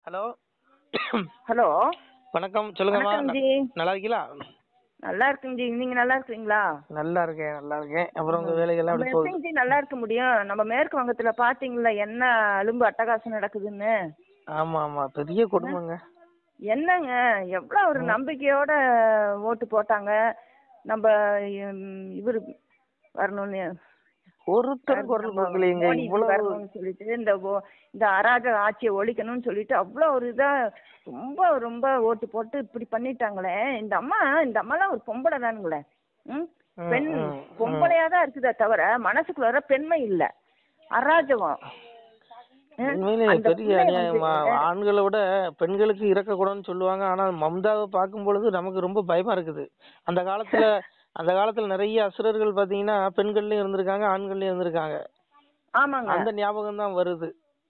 Hello hello வணக்கம் சொல்லுங்கம்மா வணக்கம் ஜி நல்லா இருக்கீங்களா நல்லா இருக்குங்க ஜி நீங்க நல்லா இருக்கீங்களா நல்லா இருக்கேன் நல்லா இருக்கேன் அப்புறம் உங்க வேலைகள்லாம் நம்ம எப்படி போகுது எப்படிங்க ஜி நல்லா இருக்க முடியும் நம்ம மேற்கு வங்கத்துல பாத்தீங்களா என்ன அலும்பு அட்டகாசம் நடக்குதுன்னு ஆமா ஆமா பெரிய குடும்பங்க என்னங்க எவ்வளவு ஒரு நம்பிக்கையோட ஓட்டு போட்டாங்க நம்ம ம், இவரு வரணும்னு ஒருத்தர் குரல் கொடுக்கலைங்க மோடி இவ்வளவு வரணும்னு சொல்லிட்டு இந்த ஓ- இந்த அராஜக ஆட்சியை ஒழிக்கணும்னு சொல்லிட்டு அவ்வளோ ஒரு இதா ரொம்ப ரொம்ப ஓட்டு போட்டு இப்படி பண்ணிட்டாங்களே இந்த அம்மா இந்த அம்மாலாம் ஒரு பொம்பளை தானுங்களே ம் ம், பெண் ம், ம். பொம்பளையா தான் இருக்குதே தவிர மனசுக்குள்ள வர பெண்மை இல்ல அராஜகம் ம், உண்மையிலே அந்த பெரிய பிள்ளை அநியாயமா வந்து- ஆண்களை விட பெண்களுக்கு இறக்கக்கூடாதுன்னு சொல்லுவாங்க ஆனால் மம்தாவை பார்க்கும் பொழுது நமக்கு ரொம்ப பயமா இருக்குது அந்த காலத்துல அந்த காலத்துல நிறைய அசுரர்கள் பாத்தீங்கன்னா பெண்கள்லயும் இருந்திருக்காங்க ஆண்கள்லயும் இருந்திருக்காங்க ஆமாங்க அந்த ஞாபகம் தான் வருது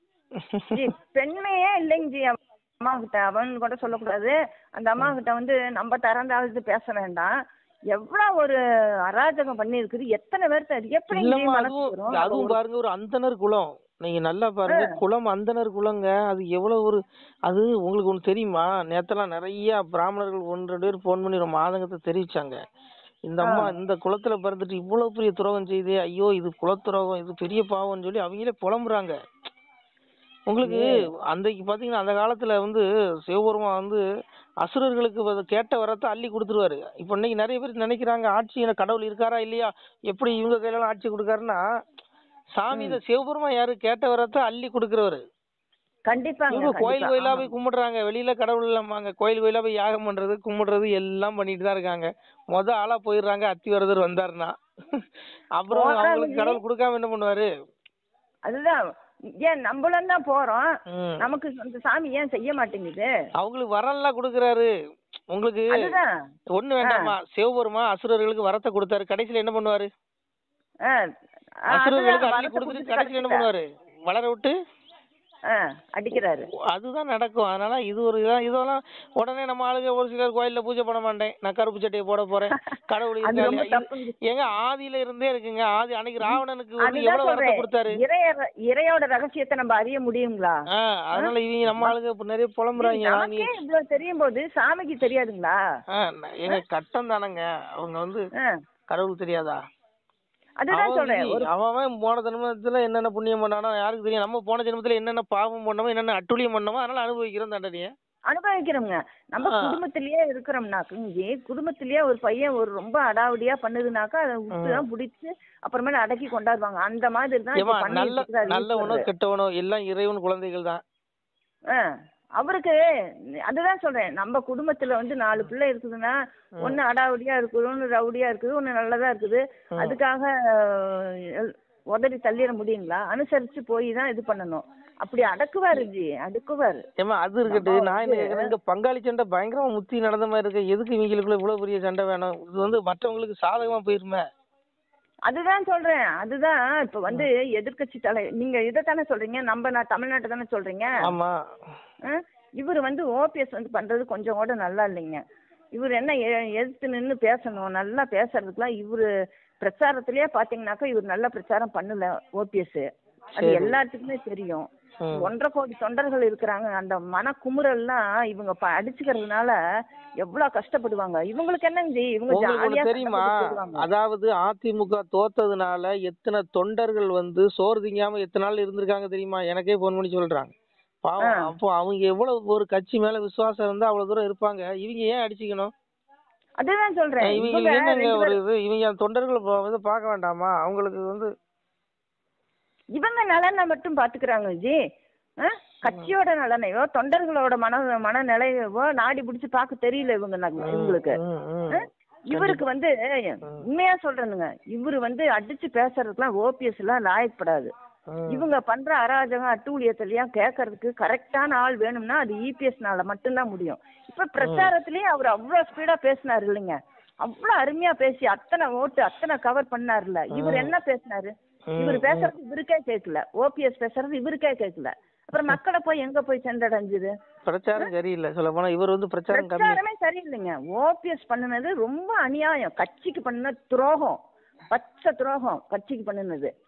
ஜி பெண்மையே இல்லைங்க ஜி அம்மா கிட்ட அவன் கூட சொல்லக்கூடாது அந்த அம்மா கிட்ட வந்து நம்ம திறந்தாவது பேச வேண்டாம் எவ்வளவு ஒரு அராஜகம் பண்ணிருக்குது எத்தனை பேர்த்த அது எப்படி ஜி இல்லம்மா மனசு அதுவும் வரும் அதுவும் பாருங்க ஒரு அந்தனர் குலம் நீங்க நல்லா பாருங்க குலம் அந்தனர் குலங்க அது எவ்வளவு ஒரு அது உங்களுக்கு ஒண்ணு தெரியுமா நேத்தெல்லாம் நிறைய பிராமணர்கள் ஒன்று ரெண்டு பேர் ஃபோன் பண்ணி ரொம்ப ஆதங்கத்தை தெரிவிச்சாங்க இந்த அம்மா இந்த குலத்துல பிறந்துட்டு இவ்வளவு பெரிய துரோகம் செய்தே ஐயோ இது குலத்துரோகம் இது பெரிய பாவம்னு சொல்லி அவங்களே புலம்புறாங்க உங்களுக்கு அன்றைக்கு பாத்தீங்கன்னா அந்த காலத்துல வந்து சிவபெருமான் வந்து அசுரர்களுக்கு வந்து கேட்ட வரத்தை அள்ளி கொடுத்துருவாரு இப்போ இன்னைக்கு நிறைய பேர் நினைக்கிறாங்க ஆட்சி எனக்கு கடவுள் இருக்காரா இல்லையா எப்படி இவங்க கையில ஆட்சி கொடுக்காருன்னா சாமி இந்த சிவபெருமான் யாரு கேட்ட வரத்தை அள்ளி கொடுக்குறவரு கண்டிப்பாங்க இவங்க கோயில் கண்டிப்பா. கோயிலா ஆமா. போய் கும்பிடுறாங்க வெளியில கடவுள் இல்லாமாங்க கோயில் கோயிலா போய் யாகம் பண்றது கும்பிடுறது எல்லாம் பண்ணிட்டு தான் இருக்காங்க மொத ஆளா போயிடுறாங்க அத்திவரதர் வந்தாருன்னா அப்புறம் போறாங்க அவங்களுக்கு ஜி. கடவுள் கொடுக்காம என்ன பண்ணுவாரு அதுதான் ஏன் நம்மளும் தான் போறோம் ம். நமக்கு அந்த சாமி ஏன் செய்ய மாட்டேங்குது அவங்களுக்கு வரம்லாம் கொடுக்குறாரு உங்களுக்கு அதுதான் ஒண்ணு வேண்டாமா சிவபெருமா அசுரர்களுக்கு வரத்தை கொடுத்தாரு கடைசியில என்ன பண்ணுவாரு ஆ, ஆ, அசுரர்களுக்கு அதுதான் அள்ளி வரத்தை கொடுத்துட்டு கொடுத்து கடைசியில என்ன கடைசியில. பண்ணுவாரு வளர விட்டு ஆ, அடிக்கிறாரு அதுதான் நடக்கும் அதனால இது ஒரு இதான் இதெல்லாம் உடனே நம்ம ஆளுங்க ஒரு சிலர் கோயில்ல பூஜை பண்ண மாட்டேன் நான் கருப்பு சட்டையை போட போறேன் கடவுள் அது இருக்கா ரொம்ப இல்லையா? இது- தப்புங்க. ஏங்க ஆதியில இருந்தே இருக்குங்க ஆதி அன்னைக்கு ராவணனுக்கு வந்து அதுதான் எவ்வளவு வரத்தை சொல்றேன் கொடுத்தாரு இறைய இறையோட ரகசியத்தை நம்ம அறிய முடியுங்களா ஆ, அதனால இவங்க நம்ம ஆளுங்க இப்ப நிறைய புலம்புறாங்க நீ நமக்கே இவ்வளவு தெரியும் போது சாமிக்கு தெரியாதுங்களா ஆ, நான் எங்க கட்டம் தானங்க அவங்க வந்து ஆ, கடவுள் தெரியாதா அதுதான் அவன் சொல்றேன் விதி. ஒரு அவன் அவன் போன ஜென்மத்துல என்னென்ன புண்ணியம் பண்ணானோ யாருக்கு தெரியும் நம்ம போன ஜென்மத்துல என்னென்ன பாவம் பண்ணோமோ என்னென்ன அட்டுழியம் பண்ணோமோ அதனால அனுபவிக்கிறோம் தண்டனைய அனுபவிக்கிறோங்க நம்ம ஆ. குடும்பத்திலேயே இருக்கிறோம்னாக்க இங்கே குடும்பத்திலேயே ஒரு பையன் ஒரு ரொம்ப அடாவடியா பண்ணுதுனாக்கா அதை விட்டுதான் பிடிச்சு அப்புறமேல அடக்கி கொண்டாடுவாங்க அந்த மாதிரி தான் ஏமா இப்ப நல்ல பண்ணிட்டு இருக்கிறாரு நல்லவனோ ஈஸ்வரர். கெட்டவனோ எல்லாம் இறைவன் குழந்தைகள் தான் ஆ, அவருக்கு அதுதான் சொல்றேன் நம்ம குடும்பத்துல வந்து நாலு பிள்ளை இருக்குதுன்னா ஒண்ணு அடாவடியா இருக்குது ஒண்ணு ரவுடியா இருக்குது ஒண்ணு நல்லதா இருக்குது அதுக்காக அஹ், உதறி தள்ளிட முடியுங்களா அனுசரிச்சு போய் தான் இது பண்ணணும் அப்படி அடக்குவாரு ஜி அடக்குவாரு ஏமா அது இருக்கட்டு நான் என்ன கேக்குறேன் இங்க பங்காளி சண்டை பயங்கரமா முத்தி நடந்த மாதிரி இருக்கு எதுக்கு இவங்களுக்குள்ள இவ்வளவு பெரிய சண்டை வேணும் இது வந்து மற்றவங்களுக்கு சாதகமா போயிருமே அதுதான் சொல்றேன் அதுதான் இப்ப வந்து எதிர்க்கட்சி தலை நீங்க இதைத்தானே சொல்றீங்க நம்ம நான் தமிழ்நாட்டை தானே சொல்றீங்க ஆமா இவர் வந்து ஓபிஎஸ் வந்து பண்றது கொஞ்சம் கூட நல்லா இல்லைங்க இவர் என்ன எ- எதிர்த்து நின்று பேசணும் நல்லா பேசுறதுக்குலாம் இவர் பிரச்சாரத்திலேயே பாத்தீங்கன்னாக்கா இவர் நல்ல பிரச்சாரம் பண்ணல ஓபிஎஸ் அது சரி. எல்லாத்துக்குமே தெரியும் ம். ஒன்றரை கோடி தொண்டர்கள் இருக்கிறாங்க அந்த மன குமுறல்லாம் இவங்க ப- அடிச்சுக்கிறதுனால எவ்வளவு கஷ்டப்படுவாங்க இவங்களுக்கு என்னங்க ஜி இவங்க உங்களுக்கு ஜாலியா ஒண்ணு தெரியுமா சண்டை போட்டுக்குவாங்க. அதாவது அதிமுக தோத்ததுனால எத்தனை தொண்டர்கள் வந்து சோறு திங்காம எத்தனை நாள் இருந்திருக்காங்க தெரியுமா எனக்கே போன் பண்ணி சொல்றாங்க பாவம் ஆ. அப்போ அவங்க எவ்வளவு ஒரு கட்சி மேல விசுவாசம் இருந்தா அவ்வளவு தூரம் இருப்பாங்க இவங்க ஏன் அடிச்சுக்கணும் அதுதான் சொல்றேன் இவங்க இவங்க என்னங்க ரெண்டு ஒரு பேரும் இது இவங்க அந்த தொண்டர்கள் பா- வந்து பார்க்க வேண்டாமா அவங்களுக்கு வந்து இவங்க நலனை மட்டும் பாத்துக்கிறாங்க ஜி ஆ? கட்சியோட நலனையோ தொண்டர்களோட மன மனநிலையவோ நாடி பிடிச்சு பார்க்க தெரியல இவங்க ந- இவங்களுக்கு ம், ம். ஆ? இவருக்கு வந்து உண்மையா சொல்றேனுங்க இவரு வந்து அடிச்சு பேசுறதுக்குலாம் ஓபிஎஸ் எல்லாம் லாயக்கப்படாது ம். இவங்க பண்ற அராஜகம் அட்டூழியத்திலயும் கேட்கறதுக்கு கரெக்டான ஆள் வேணும்னா அது இபிஎஸ்னால மட்டும்தான் முடியும் இப்ப பிரச்சாரத்திலயே அவர் அவ்வளவு ஸ்பீடா பேசினாரு இல்லைங்க அவ்வளவு அருமையா பேசி அத்தனை ஓட்டு அத்தனை கவர் பண்ணாருல்ல இவர் என்ன பேசினாரு இவர் பேசுறது இவருக்கே கேட்கல ஓபிஎஸ் பேசுறது இவருக்கே கேட்கல அப்புறம் மக்களை போய் எங்க போய் சென்றடைஞ்சது பிரச்சாரம் சரியில்லை சொல்ல போனா இவர் வந்து பிரச்சாரம் கம்மி பிரச்சாரமே சரியில்லைங்க ஓபிஎஸ் பண்ணுனது ரொம்ப அநியாயம் கட்சிக்கு பண்ண துரோகம் பச்சை துரோகம் கட்சிக்கு பண்ணுனது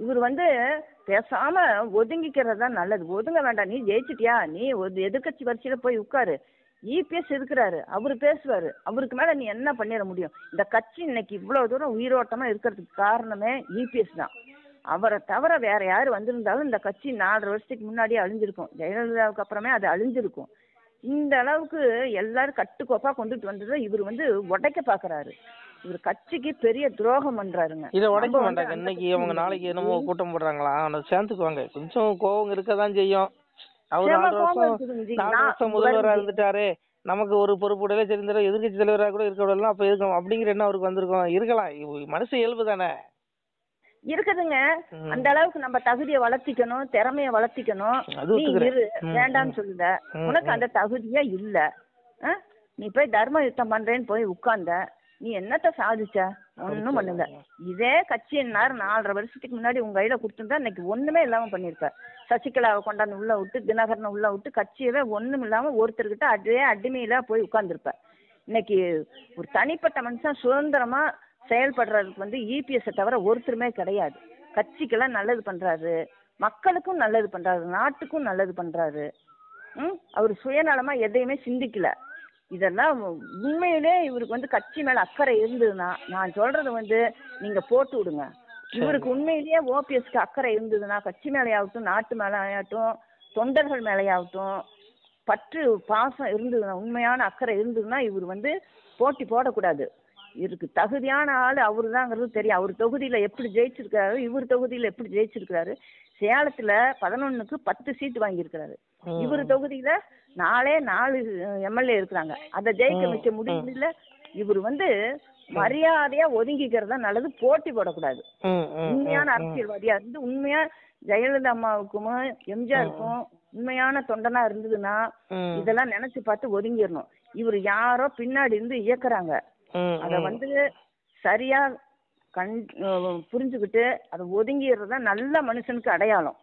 இவர் வந்து பேசாம ஒதுங்கிக்கிறது தான் நல்லது ஒதுங்க வேண்டாம் நீ ஜெயிச்சிட்டியா நீ ஒரு எதிர்க்கட்சி வரிசையில போய் உட்காரு இபிஎஸ் இருக்கிறாரு அவரு பேசுவாரு அவருக்கு மேல நீ என்ன பண்ணிட முடியும் இந்த கட்சி இன்னைக்கு இவ்வளவு தூரம் உயிரோட்டமா இருக்கிறதுக்கு காரணமே இபிஎஸ் தான் அவரை தவிர வேற யாரு வந்திருந்தாலும் இந்த கட்சி நாலரை வருஷத்துக்கு முன்னாடியே அழிஞ்சிருக்கும் ஜெயலலிதாவுக்கு அப்புறமே அது அழிஞ்சிருக்கும் இந்த அளவுக்கு எல்லாரும் கட்டுக்கோப்பா கொண்டுட்டு வந்ததை இவர் வந்து உடைக்க பாக்குறாரு இவர் கட்சிக்கு பெரிய துரோகம் பண்றாருங்க இதை உடைக்க நம்ம வந்து மாட்டாங்க அந்த இன்னைக்கு கட்சி அவங்க நாளைக்கு என்னமோ கூட்டம் போடுறாங்களா அவனை சேர்ந்துக்குவாங்க கொஞ்சம் கோவம் இருக்கதான் செய்யும் அவர் நிச்சயமா நாலு கோபம் வருஷம் இருக்குதுங்க ஜி. நாலு நான் வருஷம் முதல்வரா வருது. இருந்துட்டாரு நமக்கு ஒரு பொறுப்பு உடலே தெரிஞ்சிடும் எதிர்கட்சி தலைவரா கூட இருக்க விடலாம் அப்ப இருக்கும் அப்படிங்கிற எண்ணம் அவருக்கு வந்திருக்கும் இருக்கலாம் இவ- மனசு இயல்பு தானே இருக்குதுங்க ம். அந்த அளவுக்கு நம்ம தகுதியை வளர்த்திக்கணும் திறமைய வளர்த்திக்கணும் அது நீ ஒத்துக்கிறேன். இரு ம், வேண்டாம்னு ம். சொல்லுத ம், உனக்கு ம். அந்த தகுதியே இல்ல ஆ? நீ போய் தர்ம யுத்தம் பண்றேன்னு போய் உட்கார்ந்த நீ என்னத்த சாதிச்ச ஒண்ணும் பண்ணல இதே கட்சியினார் நாலரை வருஷத்துக்கு முன்னாடி உங்க கையில கொடுத்துருந்தா இன்னைக்கு ஒண்ணுமே இல்லாம பண்ணிருப்ப சசிகலாவை கொண்டாந்து உள்ள விட்டு தினகரனை உள்ள விட்டு கட்சியவே ஒண்ணும் இல்லாம ஒருத்தர்கிட்ட அதே அடிமையில போய் உட்கார்ந்துருப்ப இன்னைக்கு ஒரு தனிப்பட்ட மனுஷன் சுதந்திரமா செயல்படுறதுக்கு வந்து இபிஎஸ் தவிர ஒருத்தருமே கிடையாது கட்சிக்கெல்லாம் நல்லது பண்றாரு மக்களுக்கும் நல்லது பண்றாரு நாட்டுக்கும் நல்லது பண்றாரு ம் அவர் சுயநலமா எதையுமே சிந்திக்கல இதெல்லாம் உண்மையிலே இவருக்கு வந்து கட்சி மேல அக்கறை இருந்ததுன்னா நான் சொல்றது வந்து நீங்க போட்டு விடுங்க இவருக்கு உண்மையிலேயே ஓபிஎஸ்க்கு அக்கறை இருந்ததுன்னா கட்சி மேலேயாகட்டும் நாட்டு மேலேயாகட்டும் தொண்டர்கள் மேலேயாகட்டும் பற்று பாசம் இருந்ததுன்னா உண்மையான அக்கறை இருந்ததுன்னா இவர் வந்து போட்டி போடக்கூடாது இவருக்கு தகுதியான ஆள் அவரு தாங்கிறது தெரியும் அவர் தொகுதியில எப்படி ஜெயிச்சிருக்காரு இவர் தொகுதியில எப்படி ஜெயிச்சிருக்காரு சேலத்துல பதினொன்னுக்கு பத்து சீட் வாங்கியிருக்கிறாரு ம். இவர் தொகுதியில நாலே நாலு எம்எல்ஏ இருக்கிறாங்க அதை ஜெயிக்க ம், வைக்க முடியல இவர் வந்து மரியாதையா ஒதுங்கிக்கிறது தான் நல்லது போட்டி போடக்கூடாது ம், ம், உண்மையான ம், ம். அரசியல்வாதியா இருந்து உண்மையா ஜெயலலிதா அம்மாவுக்கும் எம்ஜிஆருக்கும் உண்மையான தொண்டனா இருந்ததுன்னா ம். இதெல்லாம் நினைச்சு பார்த்து ஒதுங்கிடணும் இவர் யாரோ பின்னாடி இருந்து இயக்குறாங்க ம், அத ம். வந்து சரியா கண் அஹ் புரிஞ்சுக்கிட்டு அதை ஒதுங்கிடுறது தான் நல்ல மனுஷனுக்கு அடையாளம்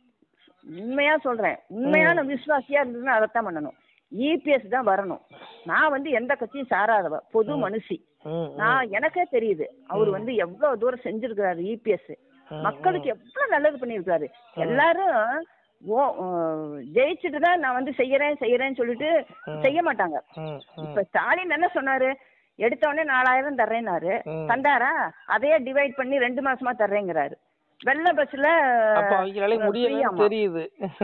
உண்மையா சொல்றேன் உண்மையான விசுவாசியா இருந்ததுன்னா அதைத்தான் பண்ணணும் இபிஎஸ் தான் வரணும் நான் வந்து எந்த கட்சியும் சாராதவ பொது மனுஷி ம், ம். நான் எனக்கே தெரியுது அவர் வந்து எவ்வளவு தூரம் செஞ்சிருக்கிறாரு இபிஎஸ் ம், மக்களுக்கு எவ்வளவு நல்லது பண்ணியிருக்காரு எல்லாரும் ஓ அஹ் ஜெயிச்சுட்டு தான் நான் வந்து செய்யறேன் செய்யறேன்னு சொல்லிட்டு செய்ய மாட்டாங்க ம், ம். இப்ப ஸ்டாலின் என்ன சொன்னாரு எடுத்த உடனே நாலாயிரம் தர்றேன்னாரு ம். தந்தாரா அதையே டிவைட் பண்ணி ரெண்டு மாசமா தர்றேங்கிறாரு வெள்ளை பஸ்ல அப்ப அவங்களால முடியலன்னு தெரியுது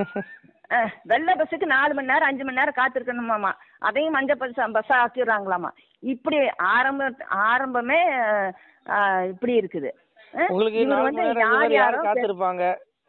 அஹ், வெள்ளை பஸ்ஸுக்கு நாலு மணி நேரம் அஞ்சு மணி நேரம் காத்திருக்கணுமாமா அதையும் மஞ்சள் பஸ் பஸ்ஸா ஆக்கிடுறாங்களாமா இப்படி ஆரம்ப ஆரம்பமே அஹ், இப்படி இருக்குது அஹ், உங்களுக்கு இவர் நாலு வந்து மணி நேரம் யார் யாரும் யாரோ பே- காத்திருப்பாங்க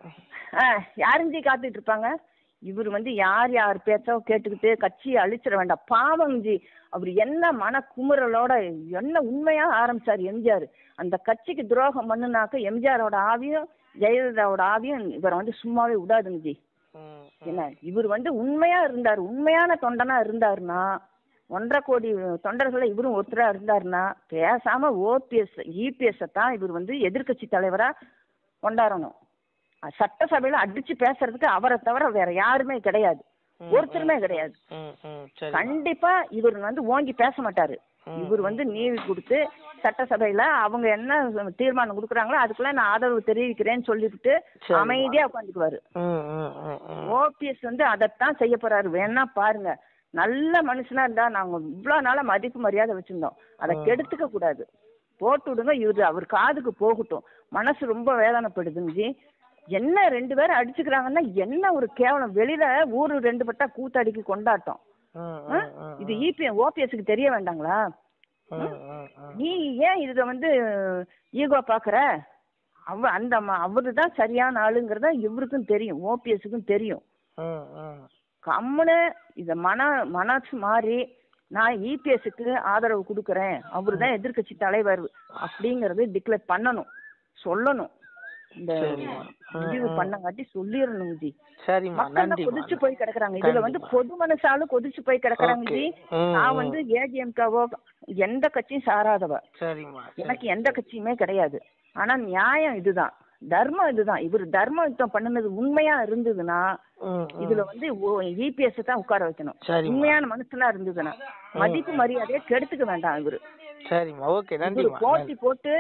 ஆஹ் யாருஞ்சி காத்துட்டு இருப்பாங்க இவர் வந்து யார் யார் பேச்சோ கேட்டுக்கிட்டு கட்சியை அழிச்சிட வேண்டாம் பாவம் ஜி அவர் என்ன மன குமுறலோட என்ன உண்மையா ஆரம்பிச்சார் எம்ஜிஆர் அந்த கட்சிக்கு துரோகம் பண்ணுனாக்க எம்ஜிஆரோட ஆவியும் ஜெயலலிதாவோட ஆவியும் இவரை வந்து சும்மாவே விடாதுங்க ஜி ம், என்ன இவர் வந்து உண்மையா இருந்தார் உண்மையான தொண்டனா இருந்தாருன்னா ஒன்றரை கோடி தொண்டர்களை இவரும் ஒருத்தரா இருந்தாருன்னா பேசாம ஓபிஎஸ் இபிஎஸ் தான் இவர் வந்து எதிர்க்கட்சி தலைவரா கொண்டாடணும் அஹ் சட்டசபையில அடிச்சு பேசுறதுக்கு அவரை தவிர வேற யாருமே கிடையாது ம், ஒருத்தருமே கிடையாது ம், ம், சரி கண்டிப்பா இவர் வந்து ஓங்கி பேச மாட்டாரு ம், இவர் வந்து நீவி கொடுத்து சட்டசபையில அவங்க என்ன தீர்மானம் கொடுக்குறாங்களோ அதுக்கெல்லாம் நான் ஆதரவு தெரிவிக்கிறேன்னு சொல்லிவிட்டு சரிம்மா. அமைதியா உட்காந்துக்குவாரு ம், ம், ம், ம். ஓபிஎஸ் வந்து அதைத்தான் செய்ய போறாரு வேணா பாருங்க நல்ல மனுஷனா இருந்தா நாங்க இவ்வளவு நாளா மதிப்பு மரியாதை வச்சிருந்தோம் அதை கெடுத்துக்க கூடாது போட்டு விடுங்க இவரு அவர் காதுக்கு போகட்டும் மனசு ரொம்ப வேதனைப்படுதுங்க ஜி என்ன ரெண்டு பேரும் அடிச்சுக்கிறாங்கன்னா என்ன ஒரு கேவலம் வெளியில ஊரு ரெண்டு பட்டா கூத்தாடிக்கு கொண்டாட்டம் ம், ஆ? ம், ம், இது இபி ஓபிஎஸ்க்கு தெரிய வேண்டாங்களா ம், ம், ம். நீ ஏன் இத வந்து ஈகோ பாக்குற அவ அந்த அவரு தான் சரியான ஆளுங்கிறத இவருக்கும் தெரியும் ஓபிஎஸ்க்கும் தெரியும் ம், ம். கம்முன்னு இத மன மனசு மாறி நான் இபிஎஸ்க்கு ஆதரவு கொடுக்கறேன் அவரு தான் எதிர்க்கட்சி தலைவர் அப்படிங்கறது டிக்ளேர் பண்ணணும் சொல்லணும் இந்த சரிம்மா. முடிவு பண்ணங்காட்டி சொல்லிடணும் ஜி சரிம்மா மக்கள் நன்றிம்மா கொதிச்சு போய் கிடக்குறாங்க இதுல வந்து பொது மனசாலும் கொதிச்சு போய் கிடக்குறாங்க Okay. ஜி ம், நான் ம். வந்து ஏடிஎம்காவோ எந்த கட்சியும் சாராதவ சரிம்மா சரி. எனக்கு எந்த கட்சியுமே கிடையாது ஆனா நியாயம் இதுதான் தர்மம் இதுதான் இவர் தர்ம யுத்தம் பண்ணுனது உண்மையா இருந்ததுன்னா ம், ம். இதுல வந்து இபிஎஸ் தான் உட்கார வைக்கணும் சரிம்மா உண்மையான மனுஷனா இருந்ததுன்னா மதிப்பு மரியாதையை கெடுத்துக்க வேண்டாம் இவரு சரிம்மா ஓகே இவரு நன்றிம்மா போட்டி போட்டு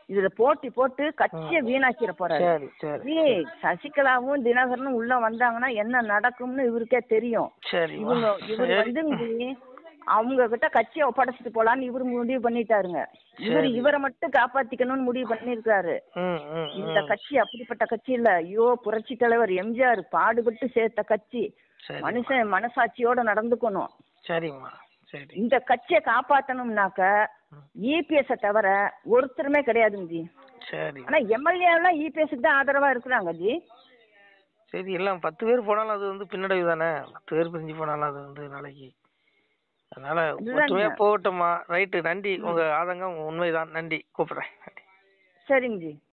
இதுல போட்டி போட்டு கட்சியை வீணாக்கிற போறாரு சரி சரி ஏய் சசிகலாவும் தினகரனும் உள்ள வந்தாங்கன்னா என்ன நடக்கும்னு இவருக்கே தெரியும் சரி இவங்க இவர் வந்து அவங்க கிட்ட கட்சியை ஒப்படைச்சிட்டு போலான்னு இவரு முடிவு பண்ணிட்டாருங்க இவர் இவரை மட்டும் காப்பாத்திக்கணும்னு முடிவு பண்ணிருக்காரு ம் ம் இந்த கட்சி அப்படிப்பட்ட கட்சி இல்ல ஐயோ புரட்சி தலைவர் எம்ஜிஆர் பாடுபட்டு சேர்த்த கட்சி சரி மனுஷன் மனசாட்சியோட நடந்துக்கணும் சரிம்மா சரி இந்த கட்சியை காப்பாத்தணும்னாக்க இபிஎஸ் தவிர ஒருத்தருமே கிடையாதுங்க ஜி சரி ஆனா எம்எல்ஏ எல்லாம் இபிஎஸ்க்கு தான் ஆதரவா இருக்கிறாங்க ஜி சரி எல்லாம் பத்து பேர் போனாலும் அது வந்து பின்னடைவு தானே பத்து பேர் பிரிஞ்சு போனாலும் அது வந்து நாளைக்கு அதனால அதுதாங்க. ஒற்றுமையா போகட்டும்மா ரைட்டு நன்றி உங்க ஆதங்கம் உண்மைதான் நன்றி கூப்பிடுறேன் நன்றி சரிங்க ஜி